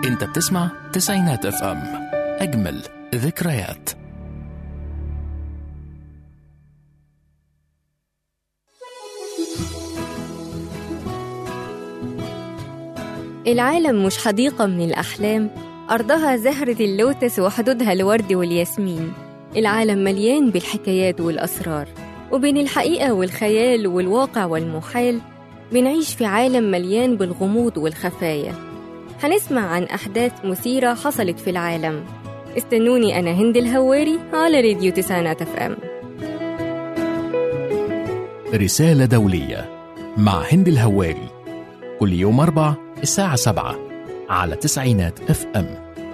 انت بتسمع تسعينات اف ام اجمل ذكريات العالم مش حديقة من الأحلام أرضها زهرة اللوتس وحدودها الورد والياسمين العالم مليان بالحكايات والأسرار وبين الحقيقة والخيال والواقع والمحال بنعيش في عالم مليان بالغموض والخفايا هنسمع عن أحداث مثيرة حصلت في العالم استنوني أنا هند الهواري على راديو تسعينات اف ام رسالة دولية مع هند الهواري كل يوم أربع الساعة سبعة على تسعينات اف ام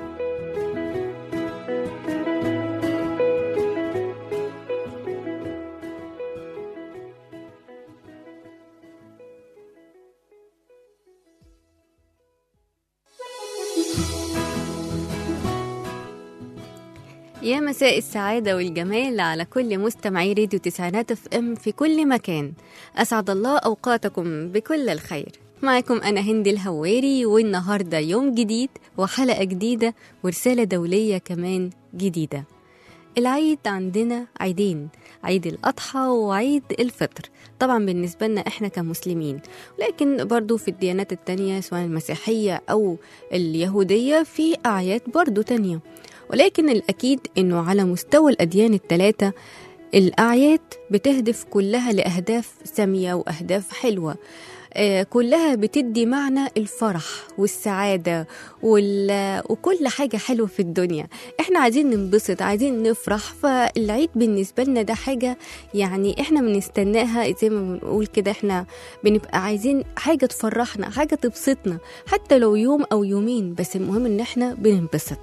يا مساء السعادة والجمال على كل مستمعي راديو تسعينات اف ام في كل مكان أسعد الله أوقاتكم بكل الخير معكم أنا هند الهواري والنهاردة يوم جديد وحلقة جديدة ورسالة دولية كمان جديدة العيد عندنا عيدين عيد الأضحى وعيد الفطر طبعا بالنسبة لنا إحنا كمسلمين لكن برضو في الديانات التانية سواء المسيحية أو اليهودية في أعياد برضو تانية ولكن الأكيد إنه على مستوى الأديان الثلاثة الأعياد بتهدف كلها لأهداف سامية وأهداف حلوة آه، كلها بتدي معنى الفرح والسعادة وال... وكل حاجة حلوة في الدنيا احنا عايزين ننبسط عايزين نفرح فالعيد بالنسبة لنا ده حاجة يعني احنا بنستناها زي ما بنقول كده احنا بنبقى عايزين حاجة تفرحنا حاجة تبسطنا حتى لو يوم أو يومين بس المهم ان احنا بننبسط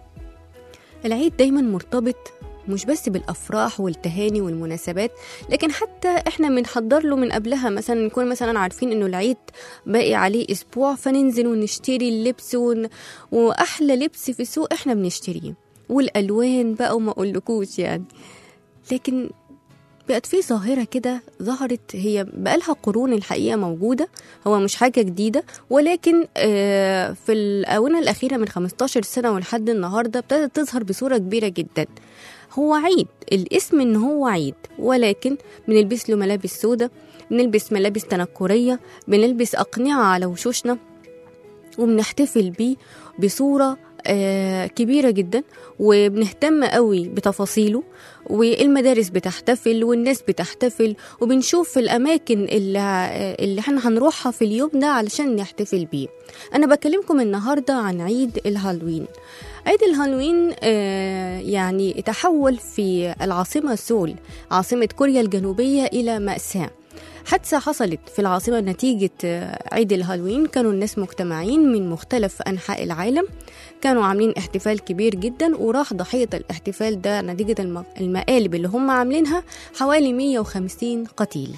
العيد دايما مرتبط مش بس بالافراح والتهاني والمناسبات لكن حتى احنا بنحضر له من قبلها مثلا نكون مثلا عارفين انه العيد باقي عليه اسبوع فننزل ونشتري اللبس ون... واحلى لبس في السوق احنا بنشتريه والالوان بقى وما اقولكوش يعني لكن بقت في ظاهرة كده ظهرت هي بقالها قرون الحقيقة موجودة هو مش حاجة جديدة ولكن آه، في الآونة الأخيرة من 15 سنة ولحد النهاردة ابتدت تظهر بصورة كبيرة جدا هو عيد الاسم ان هو عيد ولكن بنلبس له ملابس سودة بنلبس ملابس تنكرية بنلبس أقنعة على وشوشنا وبنحتفل بيه بصورة آه، كبيرة جدا وبنهتم قوي بتفاصيله والمدارس بتحتفل والناس بتحتفل وبنشوف في الأماكن اللي, آه، اللي احنا هنروحها في اليوم ده علشان نحتفل بيه أنا بكلمكم النهاردة عن عيد الهالوين عيد الهالوين آه، يعني تحول في العاصمة سول عاصمة كوريا الجنوبية إلى مأساة حادثة حصلت في العاصمة نتيجة آه، عيد الهالوين كانوا الناس مجتمعين من مختلف أنحاء العالم كانوا عاملين احتفال كبير جدا وراح ضحية الاحتفال ده نتيجة الم- المقالب اللي هم عاملينها حوالي 150 قتيل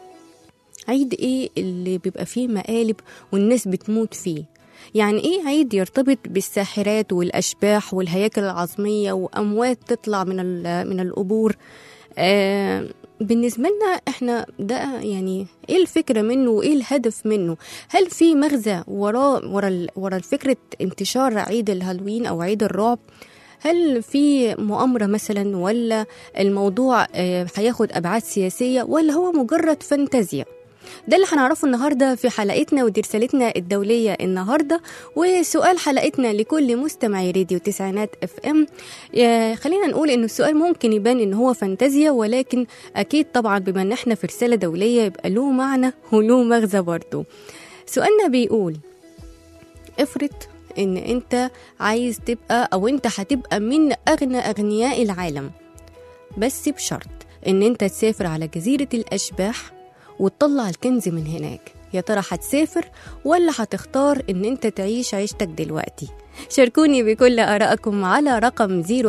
عيد ايه اللي بيبقى فيه مقالب والناس بتموت فيه يعني ايه عيد يرتبط بالساحرات والاشباح والهياكل العظميه واموات تطلع من ال- من القبور آه بالنسبة لنا احنا ده يعني ايه الفكرة منه وايه الهدف منه هل في مغزى وراه ورا ال- ورا فكرة انتشار عيد الهالوين او عيد الرعب هل في مؤامرة مثلا ولا الموضوع آه، هياخد أبعاد سياسية ولا هو مجرد فانتازيا ده اللي هنعرفه النهارده في حلقتنا ودي رسالتنا الدوليه النهارده وسؤال حلقتنا لكل مستمعي راديو تسعينات اف ام آه، خلينا نقول ان السؤال ممكن يبان ان هو فانتازيا ولكن اكيد طبعا بما ان احنا في رساله دوليه يبقى له معنى وله مغزى برضه سؤالنا بيقول افرض ان انت عايز تبقى او انت هتبقى من اغنى اغنياء العالم بس بشرط ان انت تسافر على جزيره الاشباح وتطلع الكنز من هناك يا ترى هتسافر ولا هتختار ان انت تعيش عيشتك دلوقتي شاركوني بكل آرائكم على رقم 004427894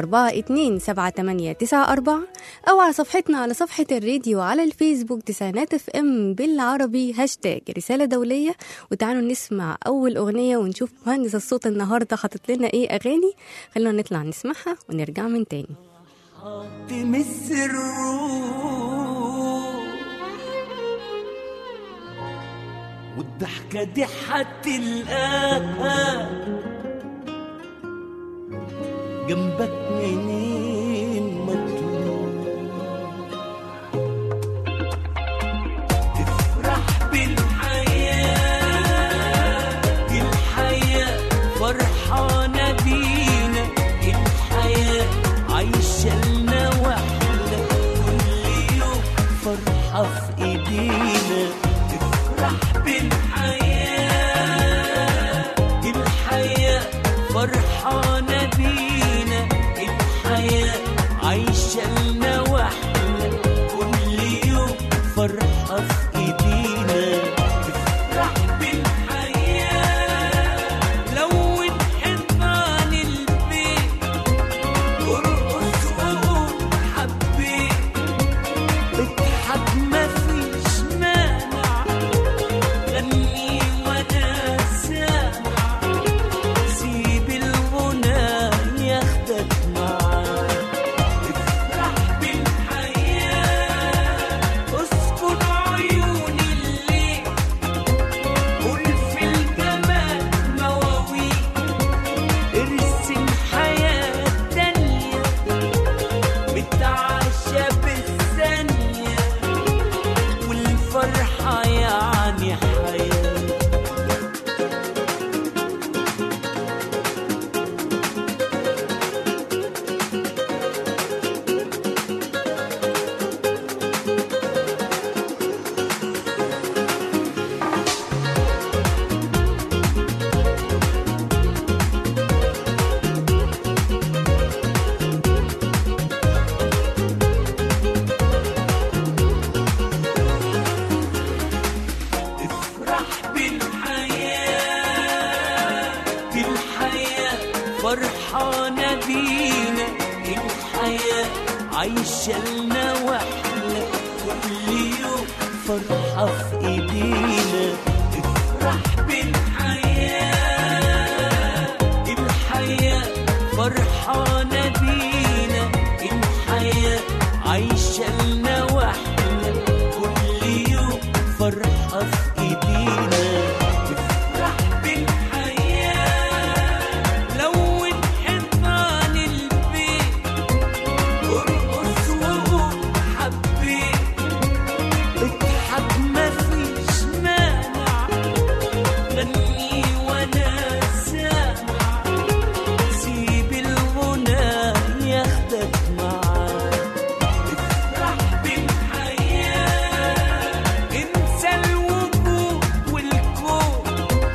أو على صفحتنا على صفحة الراديو على الفيسبوك تسعينات اف ام بالعربي هاشتاج رسالة دولية وتعالوا نسمع أول أغنية ونشوف مهندس الصوت النهاردة حاطط لنا إيه أغاني خلينا نطلع نسمعها ونرجع من تاني تمس الروح والضحكة دي هتلقاها جنبك منين ما تروح تفرح بالحياة الحياة فرحانة بينا الحياة عايشة لنا واحنا كل يوم فرحة في ايدينا تفرح بالحياة الحياة فرحانة بينا الحياة عايشة لنا واحنا كل يوم فرحة في ايدينا تفرح بالحياة لون حيطان البيت ارقص وقول حبيت اضحك مفيش مانع غني وانا سامع سيب الغنى ياخدك معاه افرح بالحياة اسكن عيون الليل قول في الجمال مواويل ارسم حياة تانية متعشى بالثانية والفرحة يعني حياة افرح بالحياة الحياة فرحانة بينا الحياة عايشة لنا واحنا كل يوم فرحة في ايدينا افرح بالحياة الحياة فرحانة بينا الحياة عايشة لنا واحنا كل يوم فرحة في ايدينا افرح بالحياة لون حيطان البيت ارقص وقول حبيت اضحك مفيش مانع غني وانا سامع سيب الغنى ياخدك معاه افرح بالحياة انسى الوجود والكون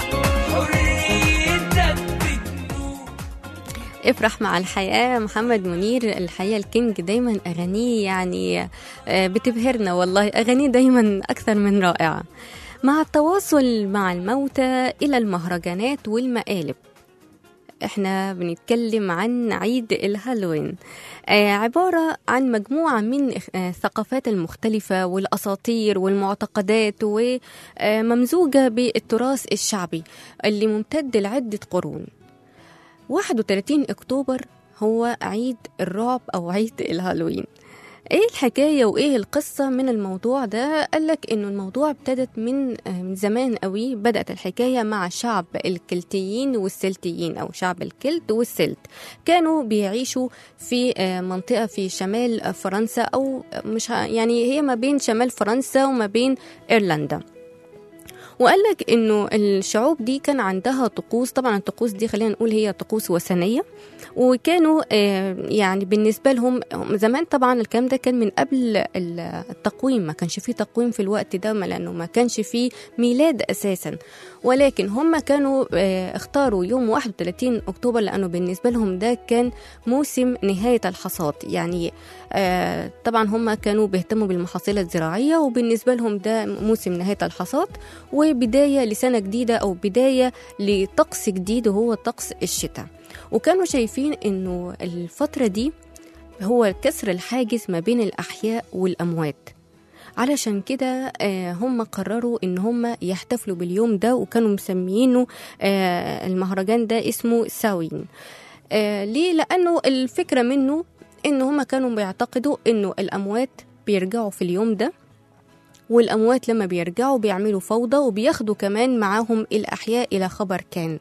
حريتك بتنور افرح مع الحياة محمد منير الحقيقة الكينج دايما أغانيه يعني آه، بتبهرنا والله أغانيه دايما أكثر من رائعة مع التواصل مع الموتى إلى المهرجانات والمقالب احنا بنتكلم عن عيد الهالوين آه عبارة عن مجموعة من آه الثقافات المختلفة والأساطير والمعتقدات وممزوجة بالتراث الشعبي اللي ممتد لعدة قرون 31 أكتوبر هو عيد الرعب أو عيد الهالوين ايه الحكايه وايه القصه من الموضوع ده قالك انه الموضوع ابتدت من آه، من زمان قوي بدات الحكايه مع شعب الكلتيين والسلتيين او شعب الكلت والسلت كانوا بيعيشوا في آه، منطقه في شمال فرنسا او مش ه- يعني هي ما بين شمال فرنسا وما بين ايرلندا وقال لك انه الشعوب دي كان عندها طقوس طبعا الطقوس دي خلينا نقول هي طقوس وثنيه وكانوا آه، يعني بالنسبه لهم هم زمان طبعا الكلام ده كان من قبل ال- التقويم ما كانش فيه تقويم في الوقت ده ما لانه ما كانش فيه ميلاد اساسا ولكن هم كانوا آه، اختاروا يوم 31 اكتوبر لانه بالنسبه لهم ده كان موسم نهايه الحصاد يعني آه، طبعا هم كانوا بيهتموا بالمحاصيل الزراعيه وبالنسبه لهم ده موسم نهايه الحصاد وبدايه لسنه جديده او بدايه لطقس جديد وهو طقس الشتاء وكانوا شايفين انه الفتره دي هو كسر الحاجز ما بين الاحياء والاموات علشان كده آه، هم قرروا ان هم يحتفلوا باليوم ده وكانوا مسميينه آه، المهرجان ده اسمه ساوين آه، ليه لانه الفكره منه ان هم كانوا بيعتقدوا انه الاموات بيرجعوا في اليوم ده والأموات لما بيرجعوا بيعملوا فوضى وبياخدوا كمان معاهم الأحياء إلى خبر كان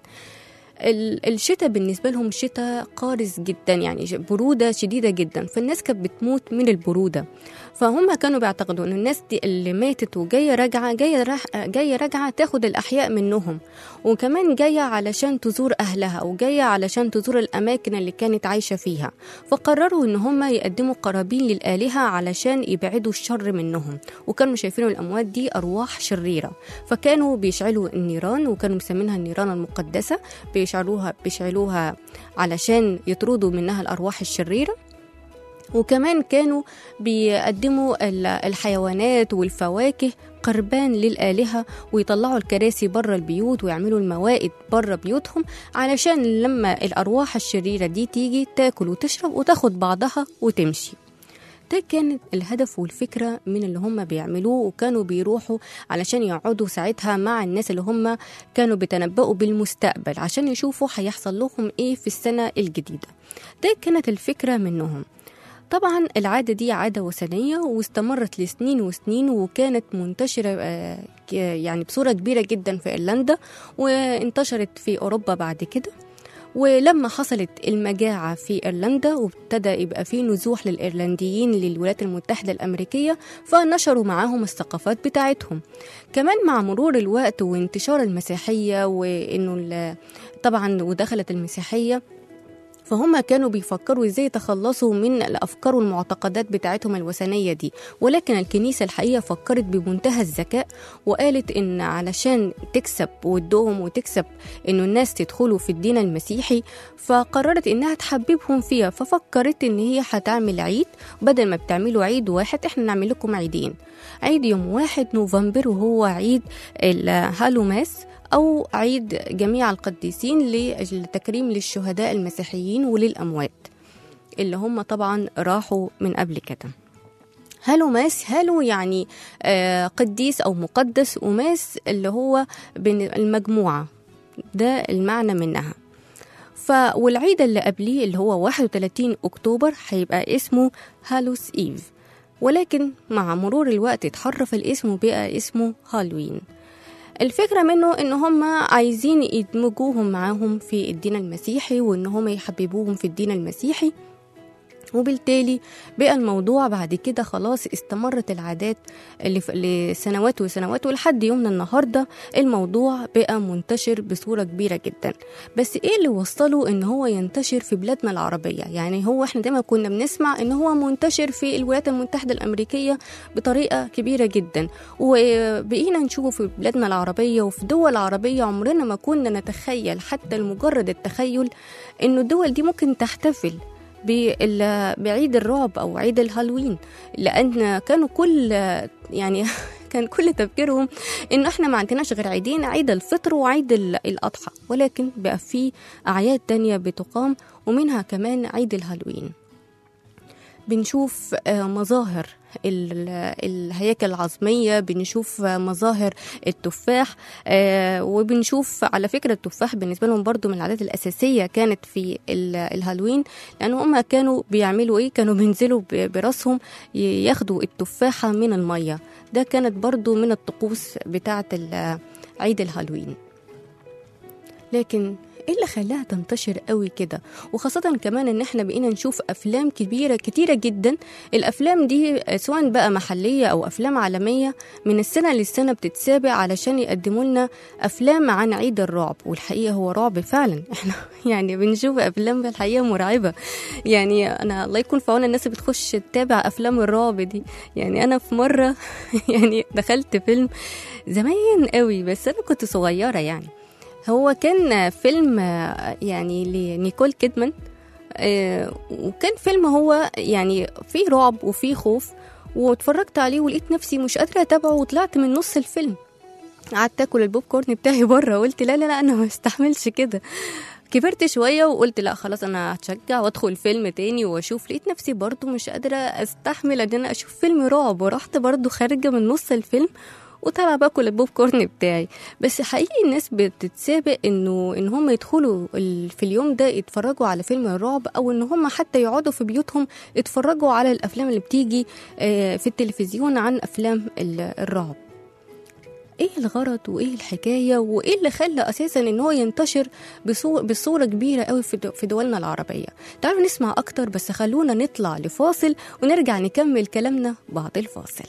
ال- الشتاء بالنسبة لهم شتاء قارس جدا يعني ج- برودة شديدة جدا فالناس كانت بتموت من البرودة فهم كانوا بيعتقدوا ان الناس دي اللي ماتت وجاية راجعة جاية راح جاية راجعة تاخد الأحياء منهم وكمان جاية علشان تزور أهلها وجاية علشان تزور الأماكن اللي كانت عايشة فيها فقرروا ان هم يقدموا قرابين للآلهة علشان يبعدوا الشر منهم وكانوا شايفين الأموات دي أرواح شريرة فكانوا بيشعلوا النيران وكانوا مسمينها النيران المقدسة بيشعلوها بيشعلوها علشان يطردوا منها الأرواح الشريرة وكمان كانوا بيقدموا ال- الحيوانات والفواكه قربان للآلهة ويطلعوا الكراسي بره البيوت ويعملوا الموائد بره بيوتهم علشان لما الأرواح الشريرة دي تيجي تاكل وتشرب وتاخد بعضها وتمشي ده كان الهدف والفكرة من اللي هم بيعملوه وكانوا بيروحوا علشان يقعدوا ساعتها مع الناس اللي هم كانوا بيتنبؤوا بالمستقبل عشان يشوفوا هيحصل لهم ايه في السنة الجديدة ده كانت الفكرة منهم طبعا العادة دي عادة وثنية واستمرت لسنين وسنين وكانت منتشرة آه، ك- يعني بصورة كبيرة جدا في إيرلندا وانتشرت في أوروبا بعد كده ولما حصلت المجاعة في إيرلندا وابتدى يبقى في نزوح للإيرلنديين للولايات المتحدة الأمريكية فنشروا معاهم الثقافات بتاعتهم كمان مع مرور الوقت وانتشار المسيحية وإنه ال- طبعا ودخلت المسيحية فهم كانوا بيفكروا ازاي يتخلصوا من الافكار والمعتقدات بتاعتهم الوثنيه دي ولكن الكنيسه الحقيقه فكرت بمنتهى الذكاء وقالت ان علشان تكسب ودهم وتكسب انه الناس تدخلوا في الدين المسيحي فقررت انها تحببهم فيها ففكرت ان هي هتعمل عيد بدل ما بتعملوا عيد واحد احنا نعمل لكم عيدين عيد يوم واحد نوفمبر وهو عيد الهالوماس أو عيد جميع القديسين للتكريم للشهداء المسيحيين وللأموات اللي هم طبعا راحوا من قبل كده هالو ماس هالو يعني آه، قديس أو مقدس وماس اللي هو بين المجموعة ده المعنى منها ف والعيد اللي قبليه اللي هو 31 أكتوبر هيبقى اسمه هالوس إيف ولكن مع مرور الوقت اتحرف الاسم وبقى اسمه هالوين الفكرة منه ان هم عايزين يدمجوهم معاهم في الدين المسيحي وان هم يحببوهم في الدين المسيحي وبالتالي بقى الموضوع بعد كده خلاص استمرت العادات اللي في- لسنوات وسنوات ولحد يومنا النهارده الموضوع بقى منتشر بصوره كبيره جدا بس ايه اللي وصله ان هو ينتشر في بلادنا العربيه يعني هو احنا دايما كنا بنسمع ان هو منتشر في الولايات المتحده الامريكيه بطريقه كبيره جدا وبقينا نشوفه في بلادنا العربيه وفي دول عربيه عمرنا ما كنا نتخيل حتى لمجرد التخيل انه الدول دي ممكن تحتفل بال- بعيد الرعب او عيد الهالوين لان كانوا كل يعني كان كل تفكيرهم ان احنا ما عندناش غير عيدين عيد الفطر وعيد ال- الاضحى ولكن بقى في اعياد تانية بتقام ومنها كمان عيد الهالوين بنشوف آه، مظاهر ال- الهياكل العظمية بنشوف آه، مظاهر التفاح آه، وبنشوف على فكرة التفاح بالنسبة لهم برضو من العادات الأساسية كانت في ال- الهالوين لأن هم كانوا بيعملوا إيه كانوا بينزلوا ب- براسهم ي- ياخدوا التفاحة من المية ده كانت برضو من الطقوس بتاعة ال- عيد الهالوين لكن ايه اللي خلاها تنتشر قوي كده وخاصة كمان ان احنا بقينا نشوف افلام كبيرة كتيرة جدا الافلام دي سواء بقى محلية او افلام عالمية من السنة للسنة بتتسابق علشان يقدموا لنا افلام عن عيد الرعب والحقيقة هو رعب فعلا احنا يعني بنشوف افلام الحقيقة مرعبة يعني انا الله يكون في عون الناس اللي بتخش تتابع افلام الرعب دي يعني انا في مرة يعني دخلت فيلم زمان قوي بس انا كنت صغيرة يعني هو كان فيلم آه، يعني لنيكول كيدمان آه، وكان فيلم هو يعني فيه رعب وفيه خوف واتفرجت عليه ولقيت نفسي مش قادرة أتابعه وطلعت من نص الفيلم قعدت اكل البوب كورن بتاعي بره قلت لا لا لا انا ما استحملش كده كبرت شويه وقلت لا خلاص انا هتشجع وادخل فيلم تاني واشوف لقيت نفسي برضو مش قادره استحمل ان انا اشوف فيلم رعب ورحت برضو خارجه من نص الفيلم وطالعه باكل البوب كورن بتاعي بس حقيقي الناس بتتسابق انه ان هم يدخلوا ال- في اليوم ده يتفرجوا على فيلم الرعب او ان هم حتى يقعدوا في بيوتهم يتفرجوا على الافلام اللي بتيجي آه، في التلفزيون عن افلام ال- الرعب ايه الغرض وايه الحكايه وايه اللي خلى اساسا ان هو ينتشر بصو- بصوره كبيره قوي في دو- في دولنا العربيه تعالوا نسمع اكتر بس خلونا نطلع لفاصل ونرجع نكمل كلامنا بعد الفاصل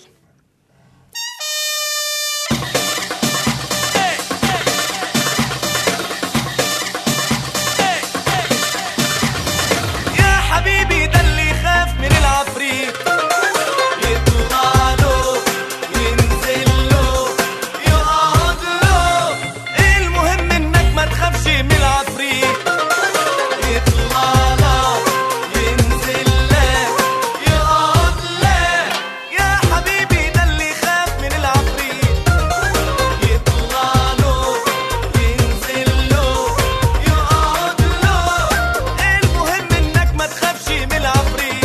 يا حبيبي ده اللي يخاف من العفريت يطلع له ينزل له يقعد له المهم انك ما تخافش من العفريت يطلع لك ينزل لك يقعد لك يا حبيبي ده اللي يخاف من العفريت يطلع له ينزل له يقعد له المهم انك ما تخافش من العفريت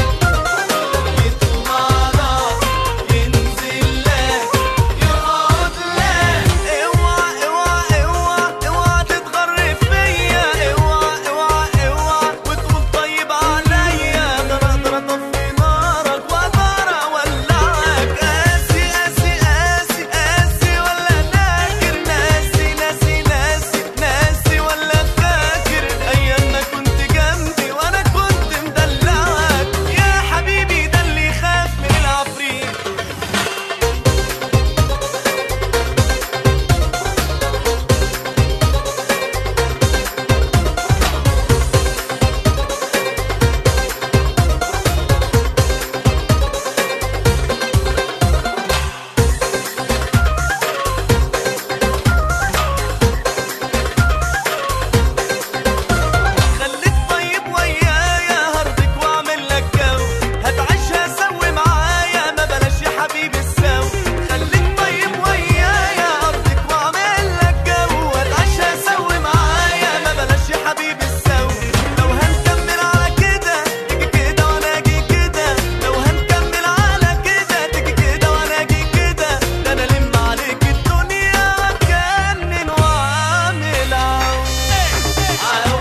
يطلع لك ينزل لك يقعد لك اوعى اوعى اوعى اوعى تتغر فيا اوعى اوعى اوعى وتقول طيب عليا ده انا اقدر اطفي نارك واقدر اولعك قاسي قاسي قاسي قاسي ولا ناكر ناسي ناسي ناسي ناسي ولا فاكر ايام ما كنت جنبي وانا كنت مدلعك يا حبيبي ده اللي يخاف من العفريت خليك طيب ويايا هرضك واعمل لك جو هتعيشها سوي معايا ما بلاش يا حبيبي السو خليك طيب ويايا هرضك واعمل لك جو هتعيشها سوي معايا ما بلاش يا حبيبي السو لو هنكمل على كده تيجي كده وانا اجي كده لو هنكمل على كده تيجي كده وانا اجي كده ده انا لم عليك الدنيا واتجنن واعمل عو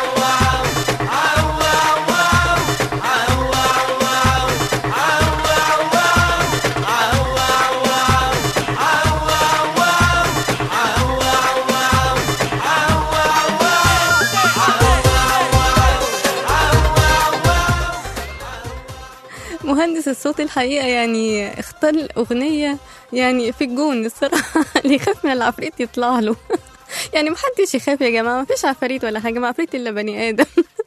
مهندس الصوت الحقيقه يعني اختار اغنيه يعني في الجون الصراحه اللي يخاف من العفريت يطلع له يعني محدش يخاف يا جماعه مفيش عفاريت ولا حاجه ما عفريت الا بني ادم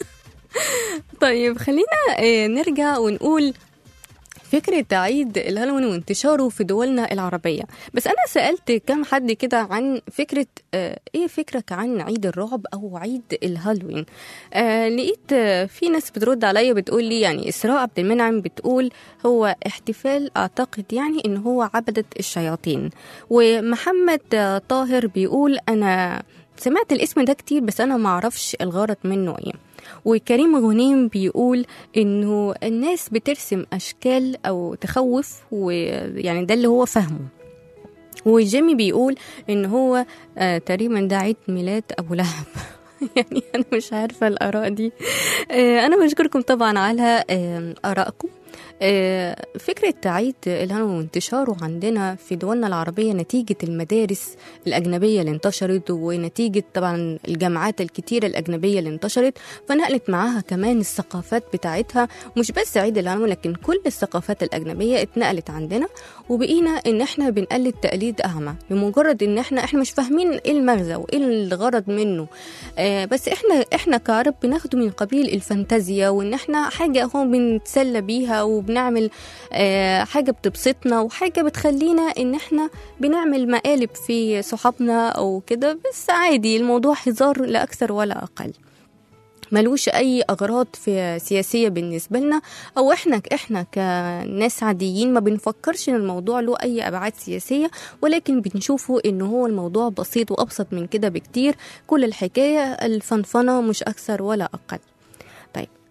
طيب خلينا آه، نرجع ونقول فكرة عيد الهالوين وانتشاره في دولنا العربية بس أنا سألت كم حد كده عن فكرة آه إيه فكرك عن عيد الرعب أو عيد الهالوين آه لقيت آه في ناس بترد عليا بتقول لي يعني إسراء عبد المنعم بتقول هو احتفال أعتقد يعني إن هو عبدة الشياطين ومحمد آه طاهر بيقول أنا سمعت الاسم ده كتير بس أنا معرفش الغرض منه إيه وكريم غنيم بيقول انه الناس بترسم اشكال او تخوف ويعني ده اللي هو فاهمه وجيمي بيقول ان هو آه تقريبا ده عيد ميلاد ابو لهب يعني انا مش عارفه الاراء دي آه انا بشكركم طبعا على آه ارائكم آه، فكرة عيد الهانوي وانتشاره عندنا في دولنا العربية نتيجة المدارس الأجنبية اللي انتشرت ونتيجة طبعا الجامعات الكتيرة الأجنبية اللي انتشرت فنقلت معاها كمان الثقافات بتاعتها مش بس عيد الهانوي لكن كل الثقافات الأجنبية اتنقلت عندنا وبقينا إن احنا بنقلد تقليد أعمى بمجرد إن احنا احنا مش فاهمين إيه المغزى وإيه الغرض منه آه بس احنا احنا كعرب بناخده من قبيل الفانتازيا وإن احنا حاجة هو بنتسلى بيها وبنعمل آه حاجة بتبسطنا وحاجة بتخلينا إن احنا بنعمل مقالب في صحابنا أو كده بس عادي الموضوع هزار لا أكثر ولا أقل ملوش اي اغراض في سياسيه بالنسبه لنا او احنا احنا كناس عاديين ما بنفكرش ان الموضوع له اي ابعاد سياسيه ولكن بنشوفه ان هو الموضوع بسيط وابسط من كده بكتير كل الحكايه الفنفنه مش اكثر ولا اقل طيب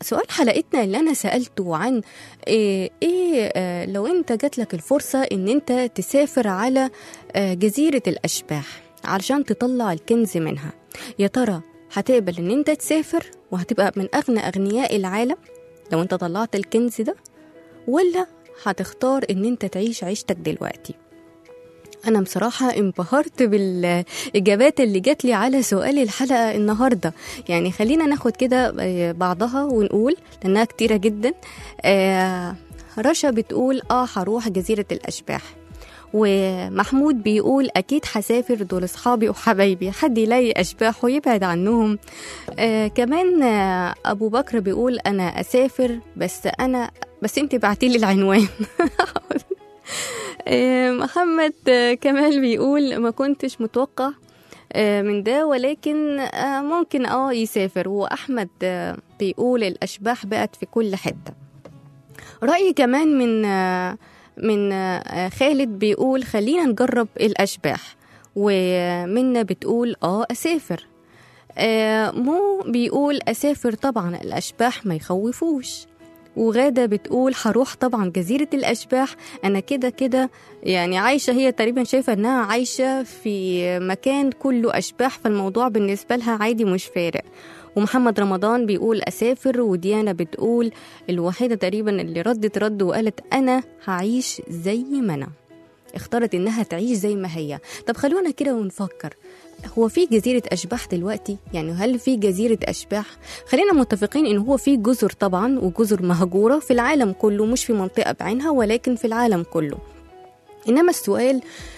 سؤال حلقتنا اللي انا سالته عن ايه, إيه آه، لو انت جات لك الفرصه ان انت تسافر على آه، جزيره الاشباح علشان تطلع الكنز منها يا ترى هتقبل ان انت تسافر وهتبقى من اغنى اغنياء العالم لو انت طلعت الكنز ده ولا هتختار ان انت تعيش عيشتك دلوقتي أنا بصراحة انبهرت بالإجابات اللي جات لي على سؤال الحلقة النهاردة يعني خلينا ناخد كده آه، بعضها ونقول لأنها كتيرة جدا آه، رشا بتقول آه هروح جزيرة الأشباح ومحمود بيقول أكيد هسافر دول أصحابي وحبايبي حد يلاقي أشباح ويبعد عنهم آه كمان آه أبو بكر بيقول أنا أسافر بس أنا بس أنت بعتيلي العنوان آه، محمد آه، كمال بيقول ما كنتش متوقع آه، من ده ولكن آه، ممكن اه يسافر واحمد آه، بيقول الاشباح بقت في كل حته رايي كمان من آه، من آه، خالد بيقول خلينا نجرب الاشباح ومنى بتقول اه اسافر آه، مو بيقول اسافر طبعا الاشباح ما يخوفوش وغادة بتقول هروح طبعا جزيرة الأشباح أنا كده كده يعني عايشة هي تقريبا شايفة إنها عايشة في مكان كله أشباح فالموضوع بالنسبة لها عادي مش فارق ومحمد رمضان بيقول أسافر وديانا بتقول الوحيدة تقريبا اللي ردت رد وقالت أنا هعيش زي ما أنا اختارت إنها تعيش زي ما هي طب خلونا كده ونفكر هو في جزيرة أشباح دلوقتي؟ يعني هل في جزيرة أشباح؟ خلينا متفقين إن هو في جزر طبعا وجزر مهجورة في العالم كله مش في منطقة بعينها ولكن في العالم كله إنما السؤال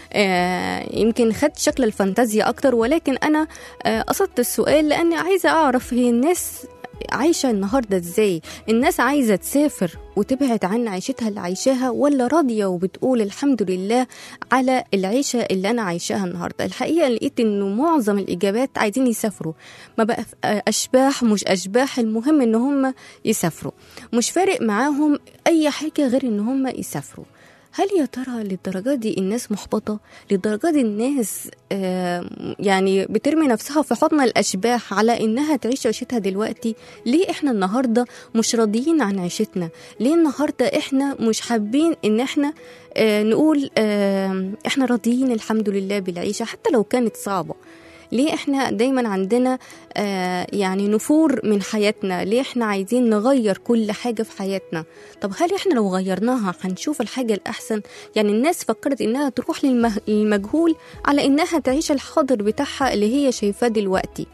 آه يمكن خد شكل الفانتازيا أكتر ولكن أنا آه قصدت السؤال لأني عايزة أعرف هي الناس عايشة النهاردة ازاي الناس عايزة تسافر وتبعد عن عيشتها اللي عايشاها ولا راضية وبتقول الحمد لله على العيشة اللي أنا عايشاها النهاردة الحقيقة لقيت إنه معظم الإجابات عايزين يسافروا ما بقى ف- أشباح مش أشباح المهم إن هم يسافروا مش فارق معاهم أي حاجة غير إن هم يسافروا هل يا ترى للدرجة دي الناس محبطة؟ للدرجة دي الناس آه يعني بترمي نفسها في حضن الأشباح على إنها تعيش عيشتها دلوقتي؟ ليه إحنا النهاردة مش راضيين عن عيشتنا؟ ليه النهاردة إحنا مش حابين إن إحنا آه نقول آه إحنا راضيين الحمد لله بالعيشة حتى لو كانت صعبة؟ ليه احنا دايما عندنا آه يعني نفور من حياتنا ليه احنا عايزين نغير كل حاجة في حياتنا طب هل احنا لو غيرناها هنشوف الحاجة الأحسن يعني الناس فكرت إنها تروح للمه- للمجهول على إنها تعيش الحاضر بتاعها اللي هي شايفاه دلوقتي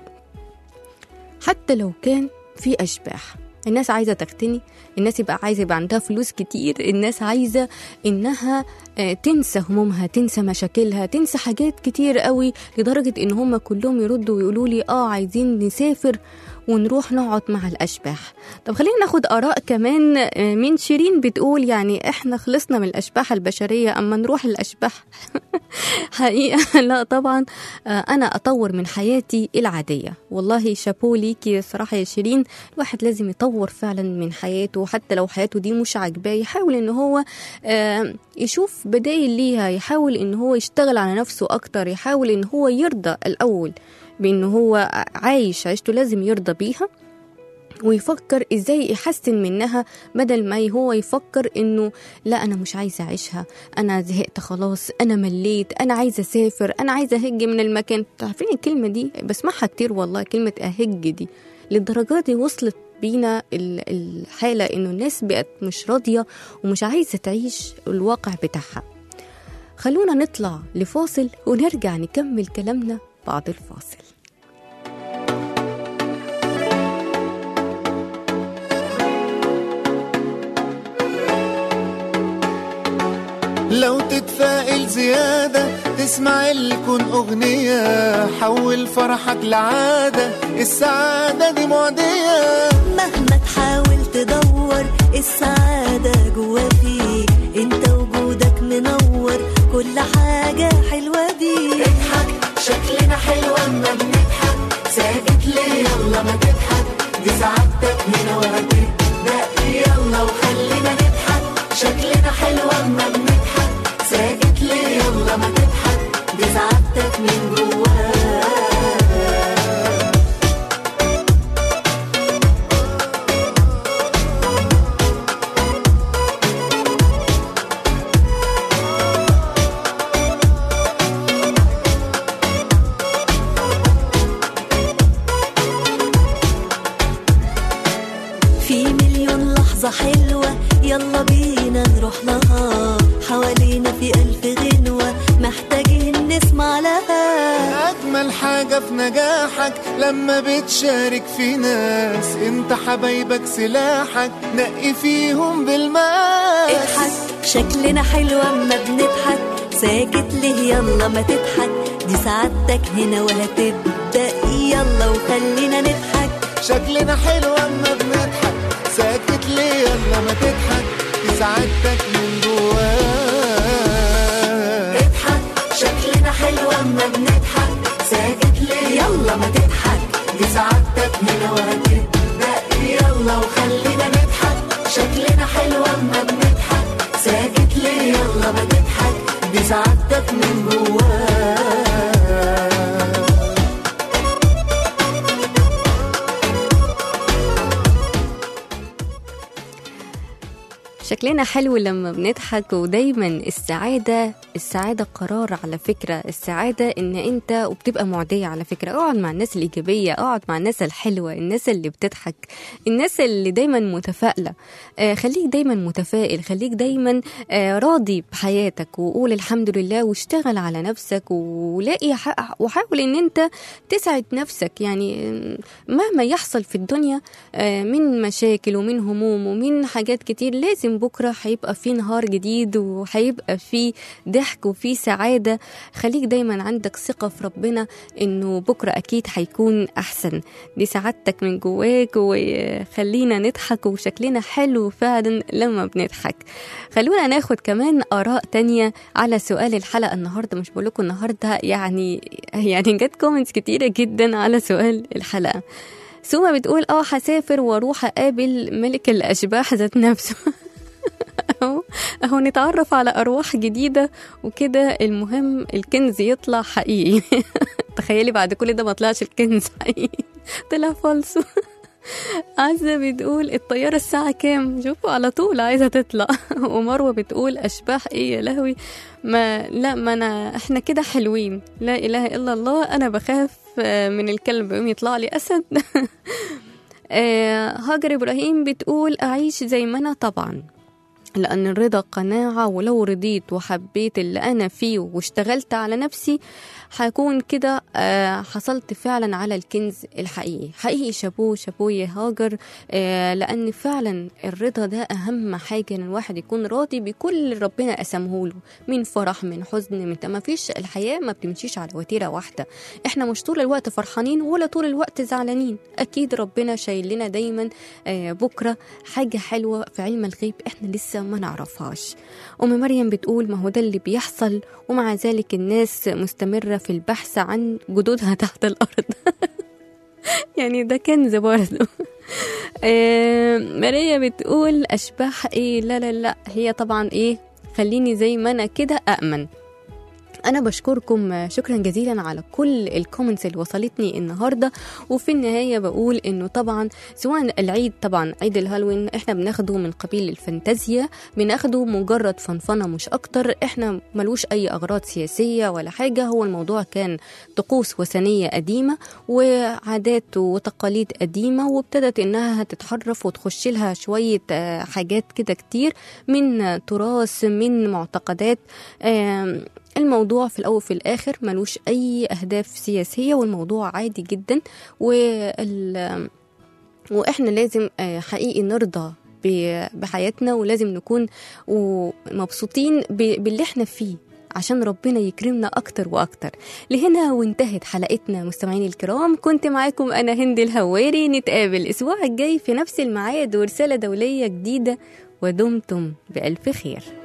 حتى لو كان في أشباح الناس عايزة تغتني الناس يبقى عايزة يبقى عندها فلوس كتير الناس عايزة إنها آه، تنسى همومها تنسى مشاكلها تنسى حاجات كتير قوي لدرجة إن هم كلهم يردوا ويقولوا لي آه عايزين نسافر ونروح نقعد مع الأشباح طب خلينا ناخد آراء كمان آه، من شيرين بتقول يعني إحنا خلصنا من الأشباح البشرية أما نروح الأشباح حقيقة لا طبعا آه، أنا أطور من حياتي العادية والله شابو ليكي صراحة يا شيرين الواحد لازم يطور فعلا من حياته حتى لو حياته دي مش عاجباه يحاول إن هو آه، يشوف بدايل ليها يحاول إن هو يشتغل على نفسه أكتر يحاول إن هو يرضى الأول بإن هو عايش عيشته لازم يرضى بيها ويفكر ازاي يحسن منها بدل ما هو يفكر انه لا انا مش عايزه اعيشها انا زهقت خلاص انا مليت انا عايزه اسافر انا عايزه اهج من المكان عارفين الكلمه دي بسمعها كتير والله كلمه اهج دي للدرجه دي وصلت بينا ال- الحاله انه الناس بقت مش راضيه ومش عايزه تعيش الواقع بتاعها خلونا نطلع لفاصل ونرجع نكمل كلامنا بعد الفاصل لو تتفائل زيادة تسمع الكون أغنية حول فرحك لعادة السعادة دي معدية مهما تحاول تدور السعادة جوا فيك انت وجودك منور كل حاجة حلوة بيك اضحك شكلنا حلو اما بنضحك ساكت ليه يلا ما تضحك دي سعادتك هنا ورا تبدأ يلا وخلينا نضحك شكلنا حلو اما بنضحك ساكت ليه يلا ما تضحك دي سعادتك من جواك حلوة يلا بينا نروح لها حوالينا في ألف غنوة محتاجين نسمع لها أجمل حاجة في نجاحك لما بتشارك في ناس انت حبايبك سلاحك نقي فيهم بالماس اضحك شكلنا حلو اما بنضحك ساكت ليه يلا ما تضحك دي سعادتك هنا وهتبدأ يلا وخلينا نضحك شكلنا حلو اما بنضحك ساكت ليه يلا ما تضحك دي سعادتك من جواك اضحك شكلنا حلو اما بنضحك ساكت ليه يلا ما تضحك دي سعادتك هنا وهتبدأ يلا وخلينا نضحك شكلنا حلو اما بنضحك ساكت ليه يلا ما تضحك دي سعادتك من جواك شكلنا حلو لما بنضحك ودايما السعادة السعادة قرار على فكرة السعادة ان انت وبتبقى معدية على فكرة اقعد مع الناس الإيجابية اقعد مع الناس الحلوة الناس اللي بتضحك الناس اللي دايما متفائلة آه خليك دايما متفائل خليك دايما آه راضي بحياتك وقول الحمد لله واشتغل على نفسك ولاقي حق وحاول ان انت تسعد نفسك يعني آه، مهما يحصل في الدنيا آه، من مشاكل ومن هموم ومن حاجات كتير لازم بكرة هيبقى في نهار جديد وهيبقى في ضحك وفي سعادة خليك دايما عندك ثقة في ربنا انه بكرة اكيد هيكون احسن دي سعادتك من جواك وخلينا نضحك وشكلنا حلو فعلا لما بنضحك خلونا ناخد كمان اراء تانية على سؤال الحلقة النهاردة مش بقولكم النهاردة يعني يعني جت كومنتس كتيرة جدا على سؤال الحلقة سوما بتقول اه هسافر واروح اقابل ملك الاشباح ذات نفسه اهو اهو نتعرف على ارواح جديده وكده المهم الكنز يطلع حقيقي تخيلي بعد كل ده ما طلعش الكنز حقيقي طلع فالصو عزة بتقول الطيارة الساعة كام؟ شوفوا على طول عايزة تطلع ومروة بتقول أشباح إيه يا لهوي ما لا ما أنا إحنا كده حلوين لا إله إلا الله أنا بخاف آه، من الكلب يوم يطلع لي أسد آه، هاجر إبراهيم بتقول أعيش زي ما أنا طبعا لأن الرضا قناعة ولو رضيت وحبيت اللي أنا فيه واشتغلت على نفسي هكون كده آه، حصلت فعلا على الكنز الحقيقي حقيقي شابوه شابوه يا هاجر آه، لأن فعلا الرضا ده أهم حاجة إن الواحد يكون راضي بكل اللي ربنا قسمه له من فرح من حزن من ما فيش الحياة ما بتمشيش على وتيرة واحدة احنا مش طول الوقت فرحانين ولا طول الوقت زعلانين أكيد ربنا شايل لنا دايما آه، بكرة حاجة حلوة في علم الغيب احنا لسه ما نعرفهاش أم مريم بتقول ما هو ده اللي بيحصل ومع ذلك الناس مستمرة في البحث عن جدودها تحت الأرض يعني ده كنز برضه آه، ماريا بتقول أشباح إيه لا لا لا هي طبعا إيه خليني زي ما أنا كده أأمن أنا بشكركم شكرا جزيلا على كل الكومنتس اللي وصلتني النهاردة وفي النهاية بقول إنه طبعا سواء العيد طبعا عيد الهالوين إحنا بناخده من قبيل الفانتازيا بناخده مجرد فنفنة مش أكتر إحنا ملوش أي أغراض سياسية ولا حاجة هو الموضوع كان طقوس وثنية قديمة وعادات وتقاليد قديمة وابتدت إنها تتحرف وتخش لها شوية آه، حاجات كده كتير من تراث من معتقدات آم، الموضوع في الأول وفي الآخر ملوش أي أهداف سياسية والموضوع عادي جدا وال... وإحنا لازم آه، حقيقي نرضى ب- بحياتنا ولازم نكون ومبسوطين ب- باللي احنا فيه عشان ربنا يكرمنا أكتر وأكتر لهنا وانتهت حلقتنا مستمعيني الكرام كنت معاكم أنا هند الهواري نتقابل الأسبوع الجاي في نفس الميعاد ورسالة دولية جديدة ودمتم بألف خير